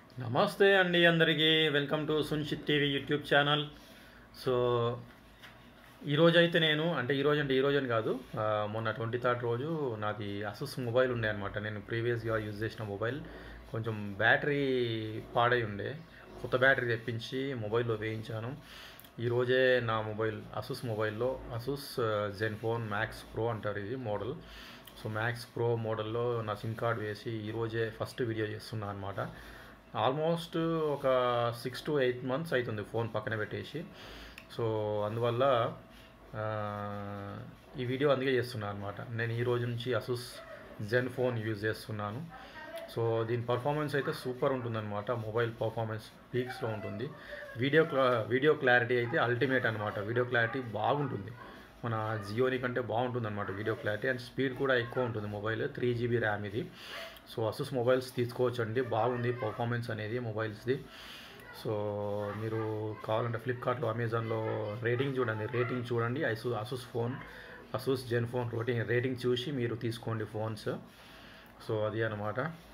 నమస్తే అండి అందరికీ welcome to Sunshith TV YouTube channel so ఈరోజు అయితే నేను అంటే ఈరోజు అంటే ఈరోజు అని కాదు ఆ, మొన్న ట్వంటీ థర్డ్ రోజు నాది అసూస్ మొబైల్ ఉండే అనమాట నేను ప్రీవియస్గా యూజ్ చేసిన మొబైల్ కొంచెం బ్యాటరీ పాడై ఉండే కొత్త బ్యాటరీ తెప్పించి మొబైల్లో వేయించాను ఈరోజే నా మొబైల్ అసూస్ మొబైల్లో అసూస్ జెన్ఫోన్ మ్యాక్స్ ప్రో అంటారు ఇది మోడల్ సో మ్యాక్స్ ప్రో మోడల్లో నా సిమ్ కార్డ్ వేసి ఈరోజే ఫస్ట్ వీడియో చేస్తున్నా అనమాట ఆల్మోస్ట్ ఒక సిక్స్ టు ఎయిట్ మంత్స్ అవుతుంది ఫోన్ పక్కన పెట్టేసి సో అందువల్ల ఆ, ఈ వీడియో అందుకే చేస్తున్నాను అనమాట నేను ఈ రోజు నుంచి అసూస్ జెన్ ఫోన్ యూజ్ చేస్తున్నాను సో దీని పర్ఫార్మెన్స్ అయితే సూపర్ ఉంటుందన్నమాట మొబైల్ పర్ఫార్మెన్స్ పీక్స్లో ఉంటుంది వీడియో క్లా వీడియో క్లారిటీ అయితే అల్టిమేట్ అనమాట వీడియో క్లారిటీ బాగుంటుంది మన జియోని కంటే బాగుంటుంది అనమాట వీడియో క్లారిటీ అండ్ స్పీడ్ కూడా ఎక్కువ ఉంటుంది మొబైల్ త్రీ జీబీ ర్యామ్ ఇది సో అసూస్ మొబైల్స్ తీసుకోవచ్చండి బాగుంది పర్ఫార్మెన్స్ అనేది మొబైల్స్ది సో మీరు కావాలంటే ఫ్లిప్కార్ట్లో అమెజాన్లో రేటింగ్ చూడండి రేటింగ్ చూడండి అసూ Asus phone Asus ZenFone rating rating చూసి మీరు తీసుకోండి ఫోన్స్ సో అది అనమాట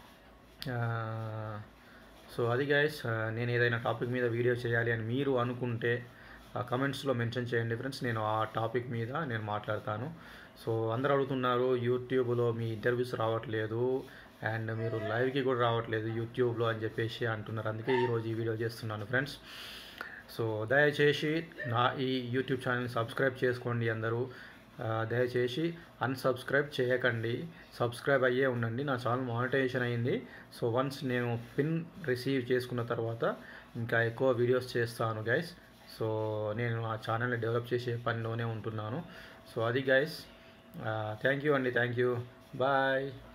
సో అది గైస్ నేను ఏదైనా టాపిక్ మీద వీడియో చేయాలి అని మీరు అనుకుంటే ఆ కమెంట్స్లో మెన్షన్ చేయండి ఫ్రెండ్స్ నేను ఆ టాపిక్ మీద నేను మాట్లాడతాను సో అందరు అడుగుతున్నారు యూట్యూబ్లో మీ ఇంటర్వ్యూస్ రావట్లేదు అండ్ మీరు లైవ్కి కూడా రావట్లేదు యూట్యూబ్లో అని చెప్పేసి అంటున్నారు అందుకే ఈరోజు ఈ వీడియో చేస్తున్నాను ఫ్రెండ్స్ సో దయచేసి నా ఈ యూట్యూబ్ ఛానల్ని సబ్స్క్రైబ్ చేసుకోండి అందరూ ఆ, దయచేసి అన్సబ్స్క్రైబ్ చేయకండి సబ్స్క్రైబ్ అయ్యే ఉండండి నా ఛానల్ మానిటైజేషన్ అయ్యింది సో వన్స్ నేను పిన్ రిసీవ్ చేసుకున్న తర్వాత ఇంకా ఎక్కువ వీడియోస్ చేస్తాను గైస్ సో నేను ఆ ఛానల్ని డెవలప్ చేసే పనిలోనే ఉంటున్నాను సో అది గైస్ థ్యాంక్ యూ అండి థ్యాంక్ యూ బాయ్